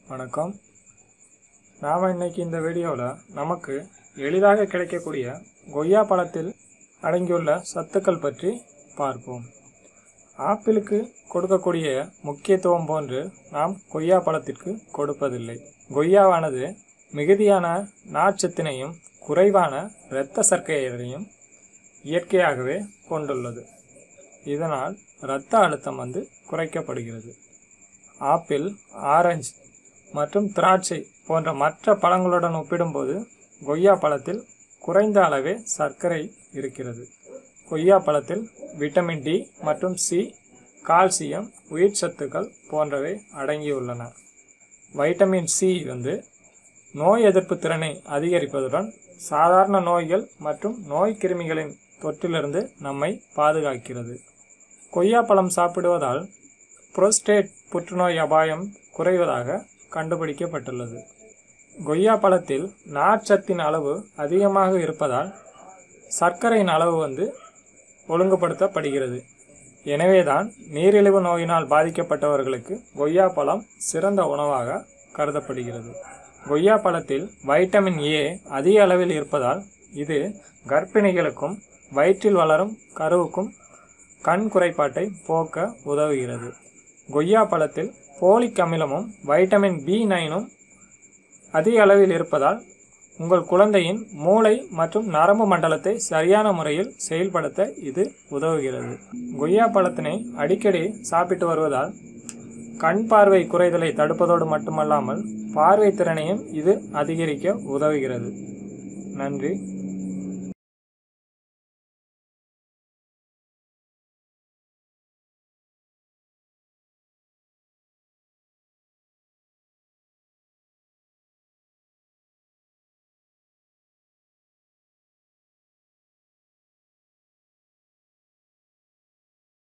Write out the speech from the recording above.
வணக்கம் நாம் இன்னைக்கு இந்த வீடியோவில் நமக்கு எளிதாக கிடைக்கக்கூடிய கொய்யா பழத்தில் அடங்கியுள்ள சத்துக்கள் பற்றி பார்ப்போம் ஆப்பிளுக்கு கொடுக்கக்கூடிய முக்கியத்துவம் போன்று நாம் கொய்யா பழத்திற்கு கொடுப்பதில்லை கொய்யாவானது மிகுதியான நார்ச்சத்தினையும் குறைவான இரத்த சர்க்கரையையும் இயற்கையாகவே கொண்டுள்ளது இதனால் இரத்த அழுத்தம் வந்து குறைக்கப்படுகிறது ஆப்பிள் ஆரஞ்சு மற்றும் திராட்சை போன்ற மற்ற பழங்களுடன் ஒப்பிடும்போது கொய்யா பழத்தில் குறைந்த அளவே சர்க்கரை இருக்கிறது கொய்யா பழத்தில் விட்டமின் டி மற்றும் சி கால்சியம் உயிர் சத்துக்கள் போன்றவை அடங்கியுள்ளன வைட்டமின் சி வந்து நோய் எதிர்ப்பு திறனை அதிகரிப்பதுடன் சாதாரண நோய்கள் மற்றும் நோய் கிருமிகளின் தொற்றிலிருந்து நம்மை பாதுகாக்கிறது கொய்யா பழம் சாப்பிடுவதால் புரோஸ்டேட் புற்றுநோய் அபாயம் குறைவதாக கண்டுபிடிக்கப்பட்டுள்ளது கொய்யா பழத்தில் நார்ச்சத்தின் அளவு அதிகமாக இருப்பதால் சர்க்கரையின் அளவு வந்து ஒழுங்குபடுத்தப்படுகிறது எனவேதான் நீரிழிவு நோயினால் பாதிக்கப்பட்டவர்களுக்கு கொய்யா பழம் சிறந்த உணவாக கருதப்படுகிறது கொய்யா பழத்தில் வைட்டமின் ஏ அதிக அளவில் இருப்பதால் இது கர்ப்பிணிகளுக்கும் வயிற்றில் வளரும் கருவுக்கும் கண் குறைபாட்டை போக்க உதவுகிறது கொய்யா பழத்தில் போலிக் அமிலமும் வைட்டமின் பி நைனும் அதிக அளவில் இருப்பதால் உங்கள் குழந்தையின் மூளை மற்றும் நரம்பு மண்டலத்தை சரியான முறையில் செயல்படுத்த இது உதவுகிறது கொய்யா பழத்தினை அடிக்கடி சாப்பிட்டு வருவதால் கண் பார்வை குறைதலை தடுப்பதோடு மட்டுமல்லாமல் பார்வை திறனையும் இது அதிகரிக்க உதவுகிறது நன்றி